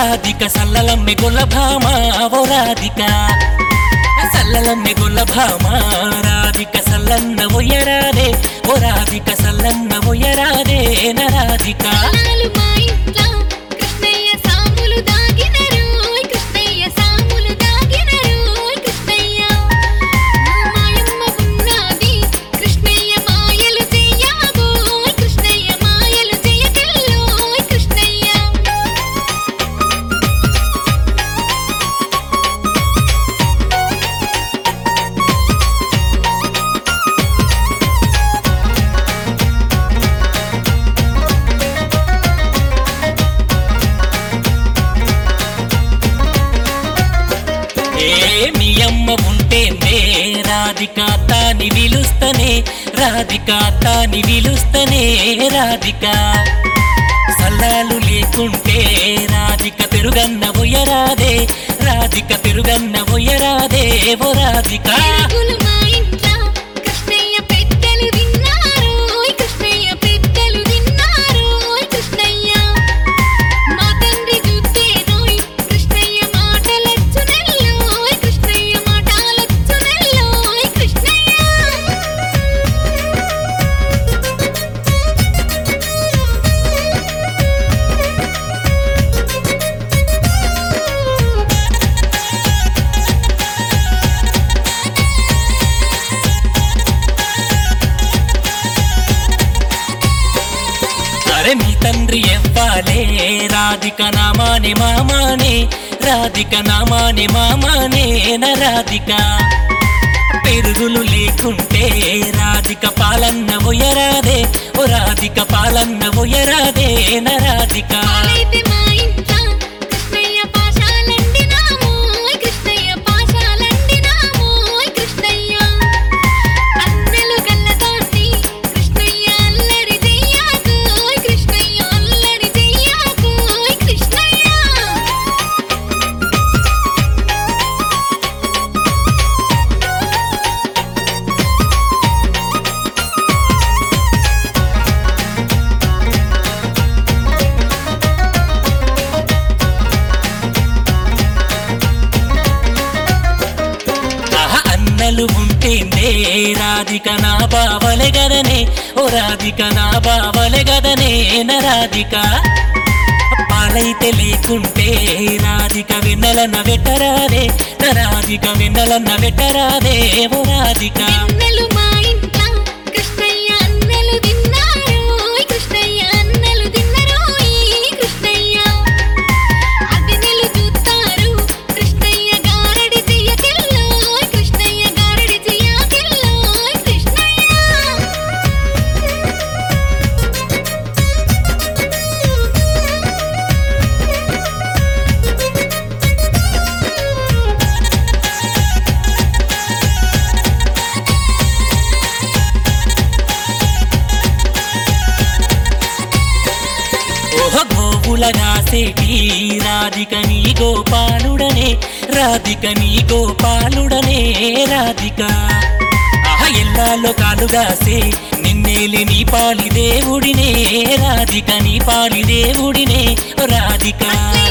రాధిక సల్లలమ్మె గొల్లభామ ఓ రాధిక సల్లలమ్మె గొల్లభామ రాధిక సల్లన్న ఒయ్యరాదే ఓ రాధిక సల్లన్న ఒయ్యరాదే నా రాధిక నాలు మా ఇంట్ల కృష్ణయ్య సాములు దాగినరు కృష్ణయ్య సాములు దాగినరు కృష్ణయ్య మా మాయమ్మ ఉన్నది కృష్ణయ్య మాయలు చెయ్యగో కృష్ణయ్య మాయలు చెయ్యకెల్లో కృష్ణయ్య ఏ మీ అమ్మ ఉంటే నే రాధిక తాని విలుస్తనే రాధిక తాని విలుస్తనే రాధిక సల్లాలు లేకుంటే రాధిక పెరుగన్న ఒయ్యరాదే రాధిక పెరుగన్న ఒయ్యరాదే ఓ రాధిక పెరుగులు మా ఇంట్ల కృష్ణయ్య పెద్దలు తిన్నారు కృష్ణయ్య పెద్దలు తిన్నారు కృష్ణయ్య మా తండ్రి చూస్తేనోయ్ కృష్ణయ్య మాటలొచ్చునెల్లోయ్ కృష్ణయ్య మాటలొచ్చునెల్లోయ్ కృష్ణయ్య అరే మీ తండ్రి ఎవ్వాలే రాధిక నామానే మామానే రాధిక నామానే మామానే నా రాధిక పెరుగులు లేకుంటే రాధిక పాలన్న ఒయ్యరాదే ఓ రాధిక పాలన్న ఒయ్యరాదే నా రాధిక పాలైతే మా ఇంట్ల కృష్ణయ్య పాశాలండినామోయ్ కృష్ణయ్య పాశాలండినామోయ్ కృష్ణయ్య అన్నలు గల్లదాన్ని కృష్ణయ్య అల్లరి చెయ్యాకోయ్ కృష్ణయ్య అల్లరి చెయ్యాకోయ్ కృష్ణయ్య ఆహా అన్నలు ఉంటేనే రాధిక నా బావలే గదనే ఓ రాధిక నా బావలే గదనే నా రాధిక పాలైతే లేకుంటే రాధిక వెన్నెలన్న వెట్టరాదే నా రాధిక వెన్నెలన్న వెట్టరాదే ఓ రాధిక అన్నలు మా ఇంట్ల కృష్ణయ్య అన్నలు తిన్నారోయ్ కృష్ణయ్య అన్నలు తిన్నరోయ్ కృష్ణయ్య అదినెలు చూస్తారు కృష్ణయ్య గారడి చెయ్యకెల్లోయ్ కృష్ణయ్య గారడి చెయ్యకెల్లోయ్ కృష్ణయ్య ఓహ గోవుల నాసేటి రాధిక నీ గోపాలుడనే రాధిక నీ గోపాలుడనే రాధిక ఆహ ఎల్లాలో కాలుగాసే నిన్నేలి నీ పాలి దేవుడినే రాధిక నీ పాలి దేవుడినే రాధిక